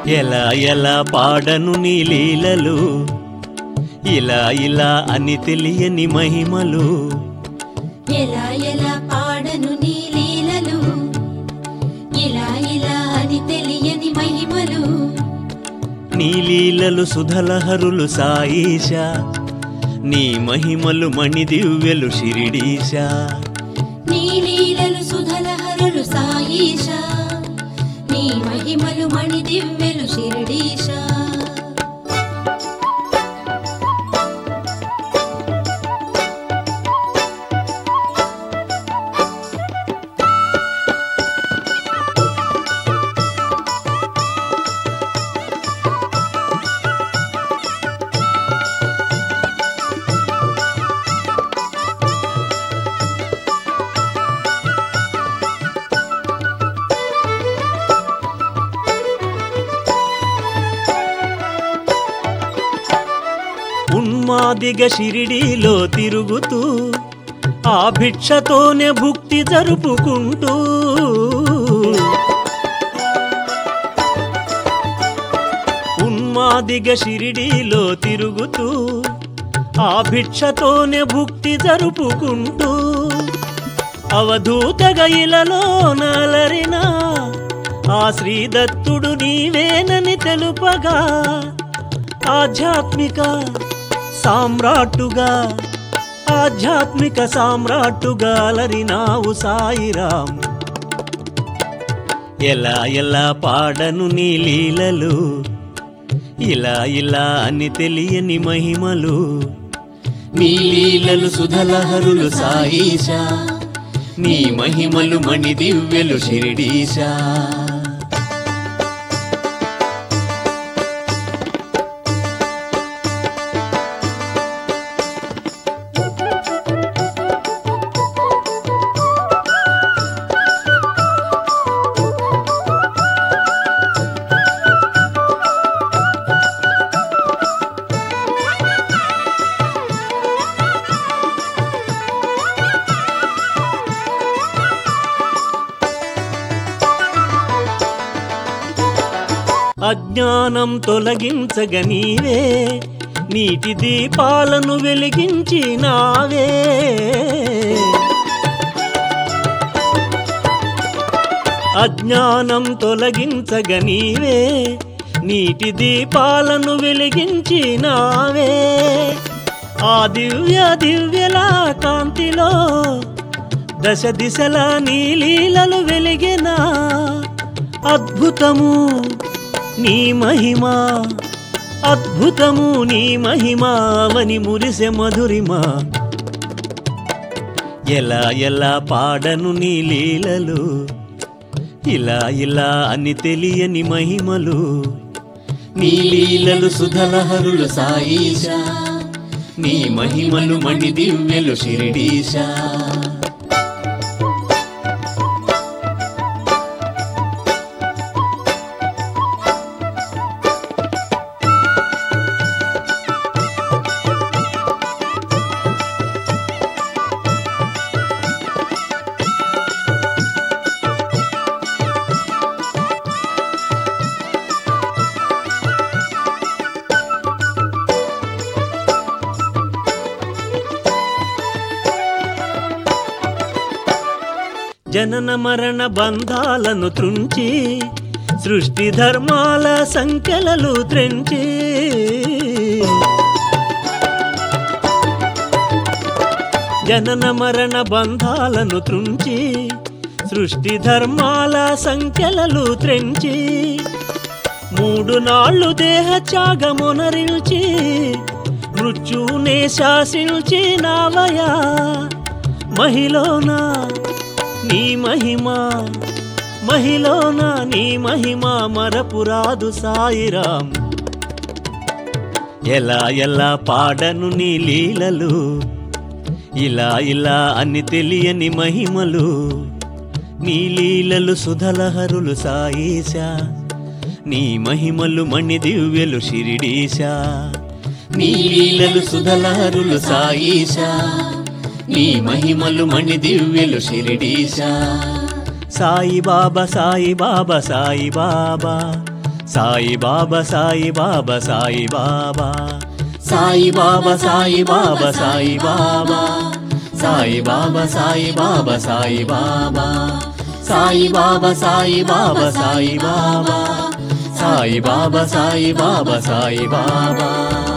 ఎలా ఎలా పాడను నీ లీలలు ఇలా ఇలా అని తెలియని మహిమలు ఎలా ఎలా పాడను నీ లీలలు ఇలా ఇలా అని తెలియని మహిమలు నీ లీలలు సుధలహరులు సాయిష నీ మహిమలు మణిదివ్యలు షిరిడీశ నీ లీలలు సుధలహరులు సాయిష నీ మహిమలు మణి దివ్యలు షిరిడీశ ఉన్మాదిగ షిరిడీలో తిరుగుతూ ఆ భిక్షతోనే భుక్తి జరుపుకుంటూ ఉన్మాదిగ షిరిడీలో తిరుగుతూ ఆ భిక్షతోనే భుక్తి జరుపుకుంటూ అవధూతగా ఇలలో నలరినా ఆ శ్రీదత్తుడు నీవేనని తెలుపగా ఆధ్యాత్మిక సామ్రాట్టుగా ఆధ్యాత్మిక సామ్రాట్టుగా అలరినావు సాయిరాం ఎలా ఎలా పాడను నీ లీలలు ఇలా ఇలా అని తెలియని మహిమలు నీ లీలలు సుధలహరులు సాయిష నీ మహిమలు మణి దివ్యలు షిరిడీశా అజ్ఞానం తొలగించగ నీవే నీటి దీపాలను వెలిగించినావే అజ్ఞానం తొలగించగ నీవే నీటి దీపాలను వెలిగించినావే ఆ దివ్య దివ్యల కాంతిలో దశ దిశల నీ లీలలు వెలిగినా అద్భుతము నీ మహిమ అద్భుతము నీ మహిమావని మురిసె మధురిమ ఎలా ఎలా పాడను నీ లీలలు ఇలా ఇలా అని తెలియని మహిమలు నీ లీలలు సుధలహరులు సాయిష నీ మహిమలు మణి దివ్యలు షిరిడీశా జనన మరణ బంధాలను త్రుంచి సృష్టి ధర్మాల సంఖ్యలలు త్రెంచి జనన మరణ బంధాలను త్రుంచి సృష్టి ధర్మాల సంఖ్యలలు త్రెంచి మూడు నాళ్ళు దేహ త్యాగమునరిల్చి మృత్యునే శాసించి నావయా మహిలోనా నీ మహిమ మహిలోన నీ మహిమ మరపురాదు సాయిరాం ఎలా ఎలా పాడను నీ లీలలు ఇలా ఇలా అని తెలియని మహిమలు నీ లీలలు సుధలహరులు సాయిషా నీ మహిమలు మణి దివ్యలు షిరిడీశా నీ లీలలు సుధలహరులు సాయిషా నీ మహిమలు మణి దివ్యలు షిరిడీశా సాయి బాబా సాయి బాబా సాయి బాబా సాయి బాబా సాయి బాబా సాయి బాబా సాయి బాబా సాయి బాబా సాయి బాబా సాయి బాబా సాయి బాబా సాయి బాబా సాయి బాబా సాయి బాబా సాయి బాబా సాయి బాబా సాయి బాబా సాయి బాబా